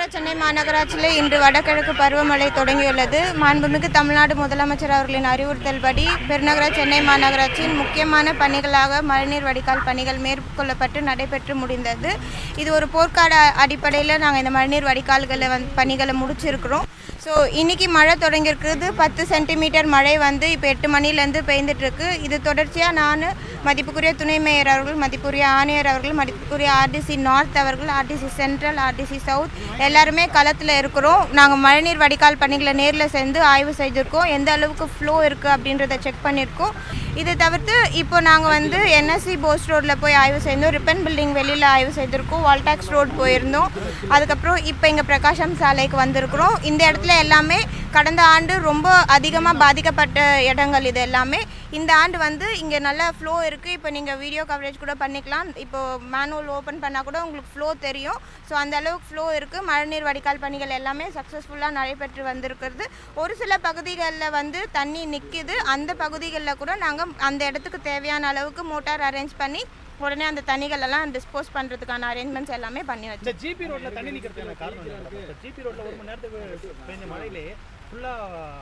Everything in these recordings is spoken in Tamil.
சென்னை மாநகராட்சியில் இன்று வடகிழக்கு பருவமழை தொடங்கியுள்ளது மாண்புமிகு தமிழ்நாடு முதலமைச்சர் அவர்களின் அறிவுறுத்தல்படி பெருநகர சென்னை மாநகராட்சியின் முக்கியமான பணிகளாக மழைநீர் வடிகால் பணிகள் மேற்கொள்ளப்பட்டு நடைபெற்று முடிந்தது இது ஒரு போர்க்கால அடிப்படையில் நாங்கள் இந்த மழைநீர் வடிகால்களை வந்து பணிகளை முடிச்சிருக்கிறோம் ஸோ இன்னைக்கு மழை தொடங்கியிருக்குது பத்து சென்டிமீட்டர் மழை வந்து இப்போ எட்டு மணிலேருந்து பெய்ந்துட்டுருக்கு இது தொடர்ச்சியாக நான் மதிப்புக்குரிய துணை மேயர் அவர்கள் மதிப்புக்குரிய ஆணையர் அவர்கள் மதிப்புக்குரிய ஆர்டிசி நார்த் அவர்கள் ஆர்டிசி சென்ட்ரல் ஆர்டிசி சவுத் எல்லாருமே களத்தில் இருக்கிறோம் நாங்கள் மழைநீர் வடிகால் பணிகளை நேரில் சேர்ந்து ஆய்வு செய்திருக்கோம் எந்த அளவுக்கு ஃப்ளோ இருக்குது அப்படின்றத செக் பண்ணியிருக்கோம் இதை தவிர்த்து இப்போ நாங்கள் வந்து என்எஸ்சி போஸ் ரோட்டில் போய் ஆய்வு செய்தோம் ரிப்பன் பில்டிங் வெளியில் ஆய்வு செய்திருக்கோம் வால்டாக்ஸ் ரோட் போயிருந்தோம் அதுக்கப்புறம் இப்போ இங்கே பிரகாஷம் சாலைக்கு வந்திருக்கிறோம் இந்த இடத்துல எல்லாமே கடந்த ஆண்டு ரொம்ப அதிகமாக பாதிக்கப்பட்ட இடங்கள் இது எல்லாமே இந்த ஆண்டு வந்து இங்கே நல்ல ஃப்ளோ இருக்குது இப்போ நீங்கள் வீடியோ கவரேஜ் கூட பண்ணிக்கலாம் இப்போ மேனுவல் ஓப்பன் பண்ணால் கூட உங்களுக்கு ஃப்ளோ தெரியும் ஸோ அந்த அளவுக்கு ஃப்ளோ இருக்குது மழைநீர் வடிகால் பணிகள் எல்லாமே சக்ஸஸ்ஃபுல்லாக நடைபெற்று வந்திருக்கிறது ஒரு சில பகுதிகளில் வந்து தண்ணி நிற்கிது அந்த பகுதிகளில் கூட நாங்கள் அந்த இடத்துக்கு தேவையான அளவுக்கு மோட்டார் அரேஞ்ச் பண்ணி உடனே அந்த தண்ணிகள் எல்லாம் டிஸ்போஸ் பண்ணுறதுக்கான அரேஞ்ச்மெண்ட்ஸ் எல்லாமே பண்ணி வச்சு இந்த ஜிபி ரோட்ல தண்ணி நிக்கிறதுக்கான காரணம் என்ன இப்போ ஜிபி ரோட்ல ஒரு மணி நேரத்துக்கு பெஞ்ச மழையிலே ஃபுல்லா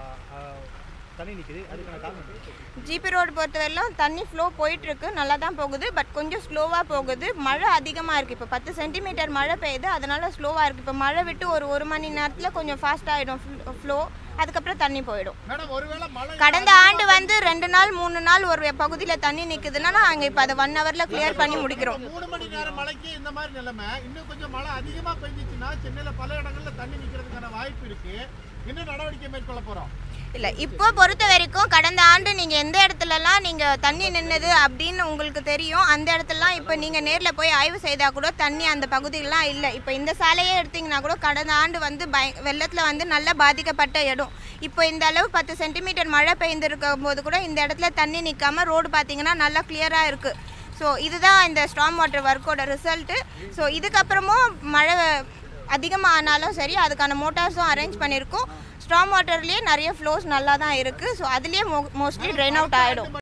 தண்ணி நிக்குது அதுக்கான காரணம் என்ன? ஜிபி ரோடு பொறுத்தவரையிலும் தண்ணி ஃப்ளோ போயிட்டுருக்கு நல்லா தான் போகுது பட் கொஞ்சம் ஸ்லோவாக போகுது மழை அதிகமாக இருக்குது இப்போ பத்து சென்டிமீட்டர் மழை பெய்யுது அதனால ஸ்லோவாக இருக்குது இப்போ மழை விட்டு ஒரு ஒரு மணி நேரத்தில் கொஞ்சம் ஃபாஸ்ட் ஆகிடும் ஃப்ளோ அதுக்கப்புறம் தண்ணி போயிடும் மேடம் ஒருவேளை மழை கடந்த ஆண்டு வந்து ரெண்டு நாள் மூணு நாள் ஒரு பகுதியில் தண்ணி நிற்குதுன்னா நாங்கள் இப்போ அதை ஒன் ஹவரில் கிளியர் பண்ணி முடிக்கிறோம் மூணு மணி நேரம் மழைக்கு இந்த மாதிரி நிலைமை இன்னும் கொஞ்சம் மழை அதிகமா பெஞ்சிச்சுன்னா சென்னையில பல இடங்கள்ல தண்ணி நிக்கிறதுக்கான வாய்ப்பு இருக்கு இன்னும் நடவடிக்கை மேற்கொள்ள போறோம் இல்லை இப்போ பொறுத்த வரைக்கும் கடந்த ஆண்டு நீங்கள் எந்த இடத்துலலாம் நீங்கள் தண்ணி நின்னது அப்படின்னு உங்களுக்கு தெரியும் அந்த இடத்துலலாம் இப்போ நீங்கள் நேரில் போய் ஆய்வு செய்தால் கூட தண்ணி அந்த பகுதிகளெலாம் இல்லை இப்போ இந்த சாலையே எடுத்தீங்கன்னா கூட கடந்த ஆண்டு வந்து பய வெள்ளத்தில் வந்து நல்லா பாதிக்கப்பட்ட இடம் இப்போ இந்த அளவு பத்து சென்டிமீட்டர் மழை பெய்ந்திருக்கும் போது கூட இந்த இடத்துல தண்ணி நிற்காம ரோடு பார்த்தீங்கன்னா நல்லா கிளியராக இருக்குது ஸோ இதுதான் இந்த ஸ்ட்ராங் வாட்டர் ஒர்க்கோட ரிசல்ட்டு ஸோ இதுக்கப்புறமும் மழை அதிகமாக ஆனாலும் சரி அதுக்கான மோட்டார்ஸும் அரேஞ்ச் பண்ணியிருக்கோம் ஸ்ட்ராங் வாட்டர்லேயே நிறைய ஃப்ளோஸ் நல்லா தான் இருக்குது ஸோ அதுலேயே மோ மோஸ்ட்லி ட்ரெயின் அவுட் ஆகிடும்